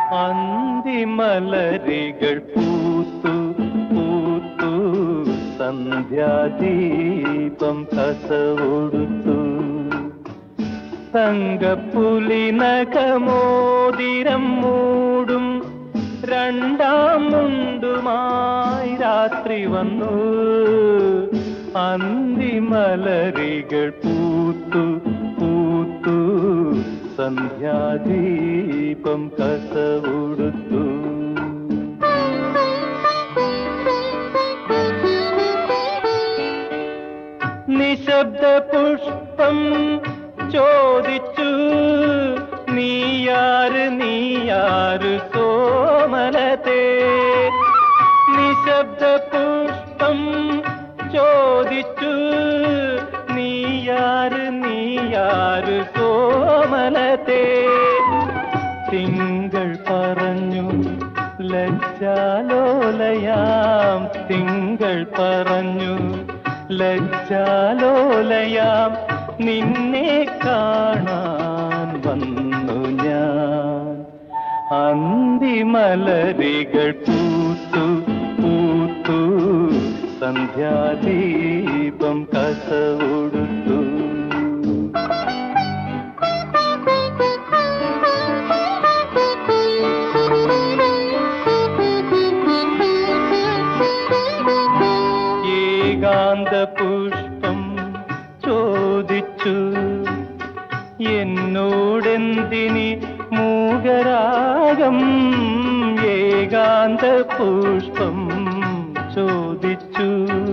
അന്തിമലരികൾ പൂത്തു പൂത്തു സന്ധ്യാദീപം കസവൊടുത്തു തങ്കപ്പുലി നഖമോതിരം മൂടും രണ്ടാം മുണ്ടുമായി രാത്രി വന്നു അന്തിമലരികൾ പൂത്തു പൂത്തു സന്ധ്യാദീപം കസവുടുത്തു നിശബ്ദ പുഷ്പം ചോദിച്ചു നീയാര് നീയാര് സോമലത്തെ നിശബ്ദ പുഷ്പം ചോദിച്ചു നീയാര് നീയാര് സോമലത്തെ തിങ്കൾ പറഞ്ഞു ലജ്ജാലോലയാം തിങ്കൾ പറഞ്ഞു ലജ്ജാലോലയാം നിന്നെ കാണാൻ വന്നു ഞാൻ അന്തിമലരികൾ പൂത്തു പൂത്തു സന്ധ്യാദീപം കസവുടുത്തു ഏകാന്ത പുഷ്പം ചോദിച്ചു എന്നോടെന്തിനി മൂകരാഗം ഏകാന്ത പുഷ്പം ചോദിച്ചു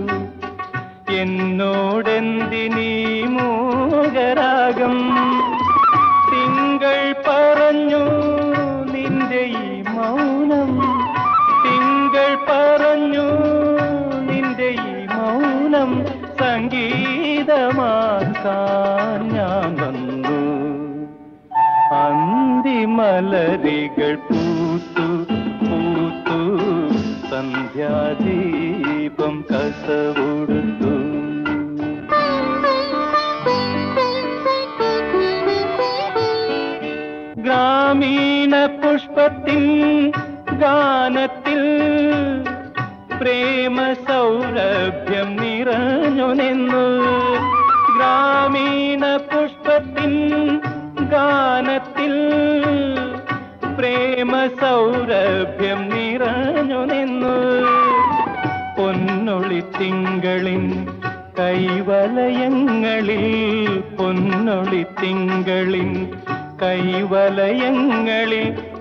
എന്നോടെന്തിനി മൂകരാഗം തിങ്കൾ പറഞ്ഞു നിന്റെ ഈ മൗനം തിങ്കൾ പറഞ്ഞു നിന്റെ ഈ മൗനം സംഗീതമാക്കാൻ ഞാൻ വന്നു അന്തിമലരികൾ പൂത്തു പൂത്തു സന്ധ്യാദീപം കസവുടുത്തു ഗ്രാമീണ പുഷ്പത്തിൻ ഗാനത്തിൽ പ്രേമ സൗരഭ്യം നിറഞ്ഞു നിന്നു ഗ്രാമീണ പുഷ്പത്തിൻ ഗാനത്തിൽ പ്രേമ സൗരഭ്യം നിറഞ്ഞു നിന്നു പൊന്നൊളി തിങ്കളിൻ കൈവലയങ്ങളിൽ പൊന്നൊളി തിങ്കളിൻ കൈവലയങ്ങളിൽ